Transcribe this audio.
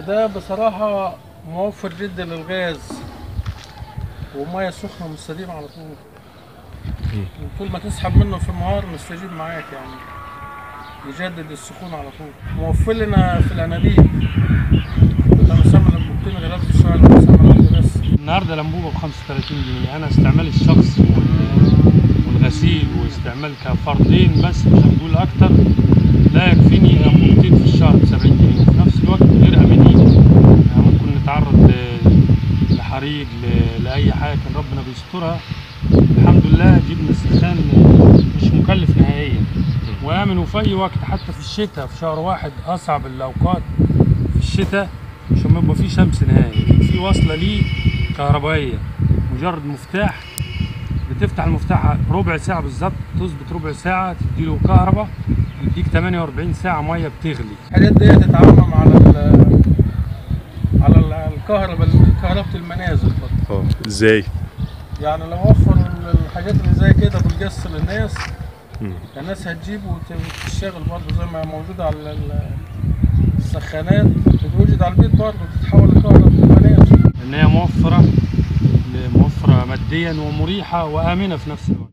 ده بصراحة موفر جدا للغاز ومية سخنة مستديمة على طول طول ما تسحب منه في النهار مستجيب معاك يعني يجدد السخون على طول موفر لنا في الانابيب كنا بنستعمل انبوبتين غلاف في الشهر بنستعمل واحدة بس النهارده الانبوبه ب 35 جنيه انا استعمال الشخص وال- والغسيل واستعمال كفردين بس مش هنقول اكتر لا يكفيني انبوبتين في الشهر ب 70 جنيه وفي نفس الوقت غير امنين يعني ممكن نتعرض ل- لحريق ل- لاي حاجه كان ربنا بيسترها الحمد لله جبنا السخان مش مكلف نهائيا وامن وفي اي وقت حتى في الشتاء في شهر واحد اصعب الاوقات في الشتاء مش ما يبقى فيه شمس نهائي في وصله ليه كهربائيه مجرد مفتاح بتفتح المفتاح ربع ساعه بالظبط تظبط ربع ساعه تديله كهرباء يديك 48 ساعه ميه بتغلي الحاجات دي تتعمم على ال على ال- الكهرباء كهرباء المنازل برضه. اه ازاي يعني لو وفروا الحاجات اللي زي كده بالقسط للناس مم. الناس هتجيب وت- وتشتغل برضه زي ما موجودة على ال- السخانات بتوجد على البيت برضه تتحول لكهرباء المنازل ان هي موفره موفره ماديا ومريحه وامنه في نفس الوقت